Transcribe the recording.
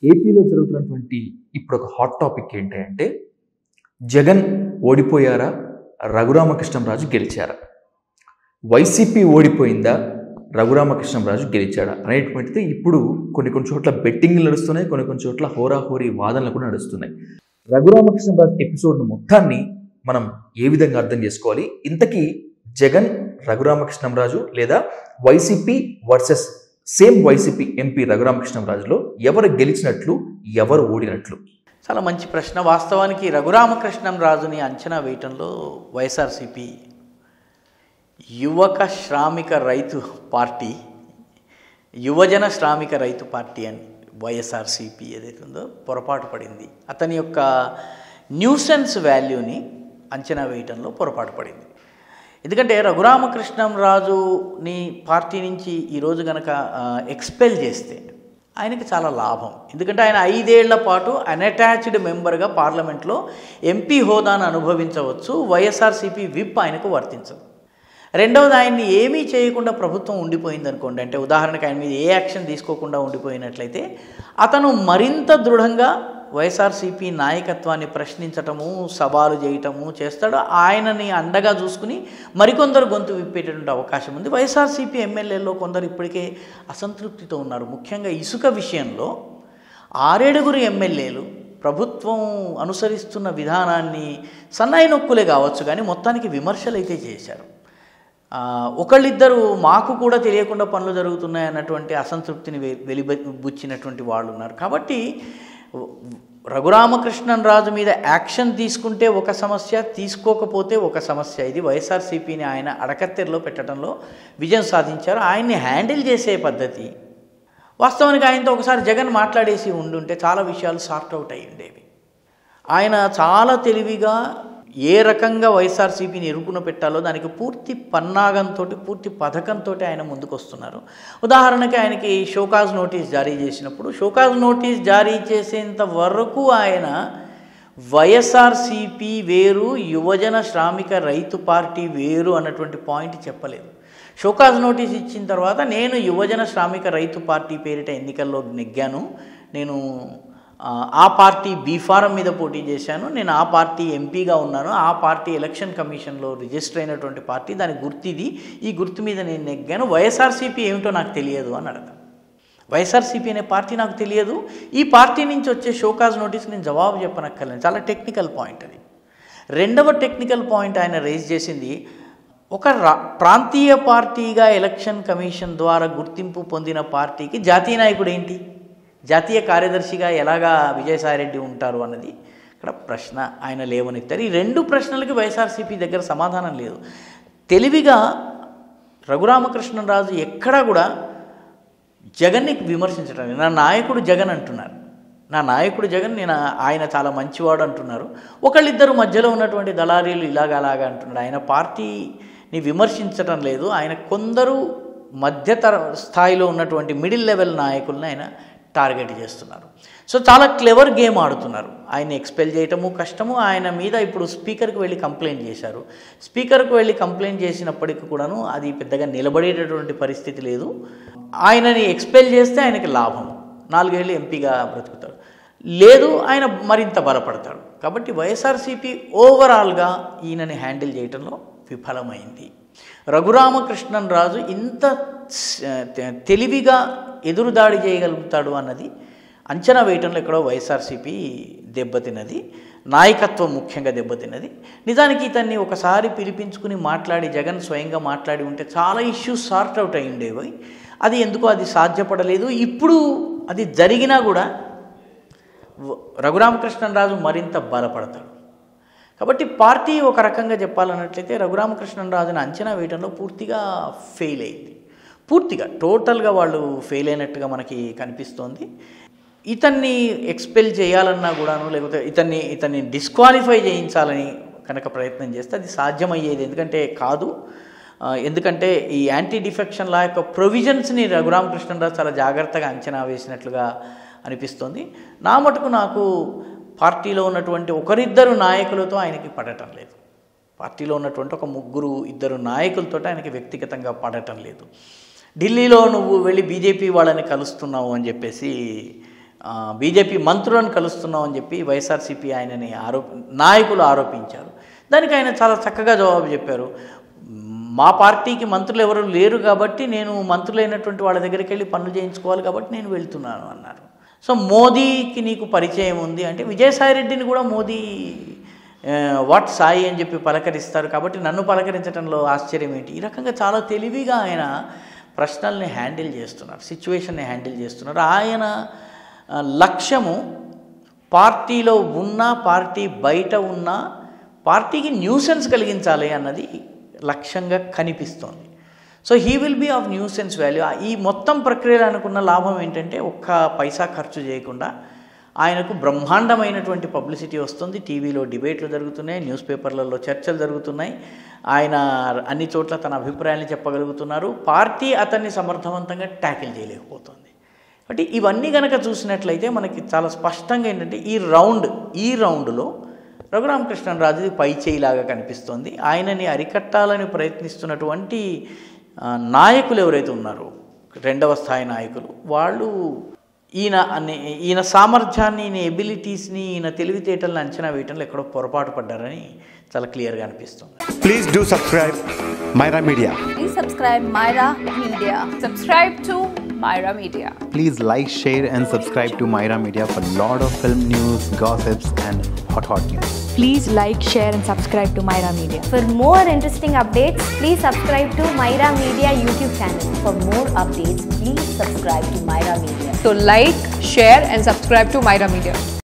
ఏపీలో జరుగుతున్నటువంటి ఇప్పుడు ఒక హాట్ టాపిక్ ఏంటి అంటే జగన్ ఓడిపోయారా రఘురామకృష్ణంరాజు గెలిచారా వైసీపీ ఓడిపోయిందా రఘురామకృష్ణంరాజు గెలిచాడా అనేటువంటిది ఇప్పుడు కొన్ని కొన్ని చోట్ల బెట్టింగ్లు నడుస్తున్నాయి కొన్ని కొన్ని చోట్ల హోరాహోరీ వాదనలు కూడా నడుస్తున్నాయి రఘురామకృష్ణంరాజు ఎపిసోడ్ను మొత్తాన్ని మనం ఏ విధంగా అర్థం చేసుకోవాలి ఇంతకీ జగన్ రఘురామకృష్ణంరాజు లేదా YCP versus same YCP MP రఘురామకృష్ణంరాజులో ఎవరు గెలిచినట్లు ఎవరు ఓడినట్లు చాలా మంచి ప్రశ్న వాస్తవానికి రఘురామకృష్ణం రాజుని అంచనా వేయటంలో వైఎస్ఆర్సిపి యువక శ్రామిక రైతు పార్టీ యువజన శ్రామిక రైతు పార్టీ అని వైఎస్ఆర్సిపి ఏదైతే ఉందో పొరపాటు పడింది అతని యొక్క న్యూసెన్స్ వాల్యూని అంచనా వేయటంలో పొరపాటు పడింది ఎందుకంటే రఘురామకృష్ణం రాజుని పార్టీ నుంచి ఈరోజు గనక ఎక్స్పెల్ చేస్తే ఆయనకి చాలా లాభం ఎందుకంటే ఆయన ఐదేళ్ల పాటు అన్అటాచ్డ్ మెంబర్గా పార్లమెంట్లో ఎంపీ హోదాను అనుభవించవచ్చు వైఎస్ఆర్సీపీ విప్ ఆయనకు వర్తించదు రెండవది ఆయన్ని ఏమీ చేయకుండా ప్రభుత్వం ఉండిపోయింది అనుకోండి అంటే ఉదాహరణకు ఆయన మీద ఏ యాక్షన్ తీసుకోకుండా ఉండిపోయినట్లయితే అతను మరింత దృఢంగా వైఎస్ఆర్సీపీ నాయకత్వాన్ని ప్రశ్నించటము సవాలు చేయటము చేస్తాడు ఆయనని అండగా చూసుకుని మరికొందరు గొంతు విప్పేటటువంటి అవకాశం ఉంది వైఎస్ఆర్సీపీ ఎమ్మెల్యేల్లో కొందరు ఇప్పటికే అసంతృప్తితో ఉన్నారు ముఖ్యంగా ఇసుక విషయంలో ఆరేడుగురు ఎమ్మెల్యేలు ప్రభుత్వం అనుసరిస్తున్న విధానాన్ని సన్నాయి నొక్కులే కావచ్చు కానీ మొత్తానికి విమర్శలు అయితే చేశారు ఆ, ఒకళ్ళిద్దరు మాకు కూడా తెలియకుండా పనులు జరుగుతున్నాయి అన్నటువంటి అసంతృప్తిని వె- వెలిబుచ్చినటువంటి వాళ్ళు ఉన్నారు కాబట్టి రఘురామకృష్ణన్ రాజు మీద యాక్షన్ తీసుకుంటే ఒక సమస్య తీసుకోకపోతే ఒక సమస్య ఇది వైఎస్ఆర్సీపీని ఆయన అడకత్తెరలో పెట్టడంలో విజయం సాధించారు ఆయన్ని హ్యాండిల్ చేసే పద్ధతి వాస్తవానికి ఆయనతో ఒకసారి జగన్ మాట్లాడేసి ఉండుంటే చాలా విషయాలు సార్ట్ అవుట్ అయి ఉండేవి ఆయన చాలా తెలివిగా ఏ రకంగా వైఎస్ఆర్సీపీని ఇరుకున పెట్టాలో దానికి పూర్తి పన్నాగంతో పూర్తి పథకంతో ఆయన ముందుకు వస్తున్నారు ఉదాహరణకి ఆయనకి షోకాజ్ నోటీస్ జారీ చేసినప్పుడు షోకాజ్ నోటీస్ జారీ చేసేంత వరకు ఆయన వైఎస్ఆర్సీపీ వేరు యువజన శ్రామిక రైతు పార్టీ వేరు అన్నటువంటి పాయింట్ చెప్పలేదు షోకాజ్ నోటీస్ ఇచ్చిన తర్వాత నేను యువజన శ్రామిక రైతు పార్టీ పేరిట ఎన్నికల్లో నెగ్గాను నేను ఆ, ఆ పార్టీ బీఫారం మీద పోటీ చేశాను నేను ఆ పార్టీ ఎంపీగా ఉన్నాను ఆ పార్టీ ఎలక్షన్ కమిషన్లో రిజిస్టర్ అయినటువంటి పార్టీ దాని గుర్తు ఇది ఈ గుర్తు మీద నేను నెగ్గాను వైఎస్ఆర్సీపీ ఏమిటో నాకు తెలియదు అని అడగాను వైఎస్ఆర్సీపీ అనే పార్టీ నాకు తెలియదు ఈ పార్టీ నుంచి వచ్చే షోకాజ్ నోటీస్ నేను జవాబు చెప్పనక్కర్లేదు చాలా టెక్నికల్ పాయింట్ అది రెండవ టెక్నికల్ పాయింట్ ఆయన రేజ్ చేసింది ఒక రా ప్రాంతీయ పార్టీగా ఎలక్షన్ కమిషన్ ద్వారా గుర్తింపు పొందిన పార్టీకి జాతీయ నాయకుడు ఏంటి జాతీయ కార్యదర్శిగా ఎలాగా విజయసాయిరెడ్డి ఉంటారు అన్నది ఇక్కడ ప్రశ్న ఆయన లేవనెత్తారు ఈ రెండు ప్రశ్నలకి వైఎస్ఆర్సీపీ దగ్గర సమాధానం లేదు తెలివిగా రఘురామకృష్ణరాజు ఎక్కడా కూడా జగన్ని విమర్శించడం లేదు. నా నాయకుడు జగన్ అంటున్నారు నా నాయకుడు జగన్ నేను ఆయన చాలా మంచివాడు అంటున్నారు ఒకళ్ళిద్దరు మధ్యలో ఉన్నటువంటి దళారీలు ఇలాగ అలాగా అంటున్నారు ఆయన పార్టీని విమర్శించడం లేదు ఆయన కొందరు మధ్యతర స్థాయిలో ఉన్నటువంటి మిడిల్ లెవెల్ నాయకులను ఆయన టార్గెట్ చేస్తున్నారు సో చాలా క్లెవర్ గేమ్ ఆడుతున్నారు ఆయన ఎక్స్పెల్ చేయటము కష్టము ఆయన మీద ఇప్పుడు స్పీకర్కి వెళ్ళి కంప్లైంట్ చేశారు స్పీకర్కి వెళ్ళి కంప్లైంట్ చేసినప్పటికీ కూడాను అది పెద్దగా నిలబడేటటువంటి పరిస్థితి లేదు ఆయనని ఎక్స్పెల్ చేస్తే ఆయనకి లాభం నాలుగేళ్ళు ఎంపీగా బ్రతుకుతాడు లేదు ఆయన మరింత బలపడతాడు కాబట్టి వైఎస్ఆర్సీపీ ఓవరాల్గా ఈయనని హ్యాండిల్ చేయటంలో విఫలమైంది రఘురామకృష్ణన్ రాజు ఇంత స- తెలివిగా ఎదురుదాడి చేయగలుగుతాడు అన్నది అంచనా వేయటంలో ఎక్కడో వైఎస్ఆర్సీపీ దెబ్బతిన్నది నాయకత్వం ముఖ్యంగా దెబ్బతిన్నది నిజానికి ఇతన్ని ఒకసారి పిలిపించుకుని మాట్లాడి జగన్ స్వయంగా మాట్లాడి ఉంటే చాలా ఇష్యూస్ సార్ట్ అవుట్ అయి ఉండేవి అది ఎందుకో అది సాధ్యపడలేదు ఇప్పుడు అది జరిగినా కూడా వ- రఘురామకృష్ణరాజు మరింత బలపడతాడు కాబట్టి పార్టీ ఒక రకంగా చెప్పాలన్నట్లయితే రఘురామకృష్ణరాజుని అంచనా వేయడంలో పూర్తిగా ఫెయిల్ అయింది పూర్తిగా టోటల్గా వాళ్ళు ఫెయిల్ అయినట్టుగా మనకి కనిపిస్తోంది ఇతన్ని ఎక్స్పెల్ చేయాలన్నా కూడాను లేకపోతే ఇతన్ని ఇతన్ని డిస్క్వాలిఫై చేయించాలని కనుక ప్రయత్నం చేస్తే అది సాధ్యమయ్యేది ఎందుకంటే కాదు ఆ, ఎందుకంటే ఈ యాంటీ డిఫెక్షన్ లా యొక్క ప్రొవిజన్స్ని రఘురామకృష్ణరాజు చాలా జాగ్రత్తగా అంచనా వేసినట్లుగా అనిపిస్తుంది నా మటుకు నాకు పార్టీలో ఉన్నటువంటి ఒకరిద్దరు నాయకులతో ఆయనకి పడటం లేదు పార్టీలో ఉన్నటువంటి ఒక ముగ్గురు ఇద్దరు నాయకులతో ఆయనకి వ్యక్తిగతంగా పడటం లేదు ఢిల్లీలో నువ్వు వెళ్ళి బీజేపీ వాళ్ళని కలుస్తున్నావు అని చెప్పేసి బీజేపీ మంత్రులను కలుస్తున్నాం అని చెప్పి వైఎస్ఆర్సీపీ ఆయనని ఆరోప నాయకులు ఆరోపించారు దానికి ఆయన చాలా చక్కగా జవాబు చెప్పారు మా పార్టీకి మంత్రులు ఎవరు లేరు కాబట్టి నేను మంత్రులైనటువంటి వాళ్ళ దగ్గరికి వెళ్ళి పనులు చేయించుకోవాలి కాబట్టి నేను వెళ్తున్నాను అన్నారు సో మోదీకి నీకు పరిచయం ఉంది అంటే విజయసాయి రెడ్డిని కూడా మోదీ ఆ, వాట్ సాయి అని చెప్పి పలకరిస్తారు కాబట్టి నన్ను పలకరించడంలో ఆశ్చర్యం ఏంటి ఈ రకంగా చాలా తెలివిగా ఆయన ప్రశ్నల్ని హ్యాండిల్ చేస్తున్నారు సిచ్యువేషన్ని హ్యాండిల్ చేస్తున్నారు ఆయన ఆ, లక్ష్యము పార్టీలో ఉన్నా పార్టీ బయట ఉన్నా పార్టీకి న్యూసెన్స్ కలిగించాలి అన్నది లక్ష్యంగా కనిపిస్తోంది so he will be of nuisance value ఈ మొత్తం ప్రక్రియలో అనుకున్న లాభం ఏంటంటే ఒక్క పైసా ఖర్చు చేయకుండా ఆయనకు బ్రహ్మాండమైనటువంటి పబ్లిసిటీ వస్తుంది టీవీలో డిబేట్లు జరుగుతున్నాయి న్యూస్ పేపర్లలో చర్చలు జరుగుతున్నాయి ఆయన అన్ని చోట్ల తన అభిప్రాయాన్ని చెప్పగలుగుతున్నారు పార్టీ అతన్ని సమర్థవంతంగా ట్యాకిల్ చేయలేకపోతుంది కాబట్టి ఇవన్నీ కనుక చూసినట్లయితే మనకి చాలా స్పష్టంగా ఏంటంటే ఈ రౌండ్ ఈ రౌండ్లో రఘురామకృష్ణరాజుది పై చేయిలాగా కనిపిస్తోంది ఆయనని అరికట్టాలని ప్రయత్నిస్తున్నటువంటి ఆ, నాయకులు ఎవరైతే ఉన్నారో రెండవ స్థాయి నాయకులు వాళ్ళు ఈయన అనే ఈయన సామర్థ్యాన్ని ఈయన ఎబిలిటీస్ని ఈయన తెలివితేటలను అంచనా వేయటంలో ఎక్కడో పొరపాటు పడ్డారని చాలా క్లియర్గా అనిపిస్తుంది Please do subscribe Myra Media. Please subscribe Myra Media. Subscribe to Myra Media. Please like, share, and subscribe to Myra Media for lot of film news, gossips, and hot hot news. Please like, share, and subscribe to Myra Media. For more interesting updates, please subscribe to Myra Media YouTube channel. For more updates, please subscribe to Myra Media. So like, share and subscribe to Myra Media.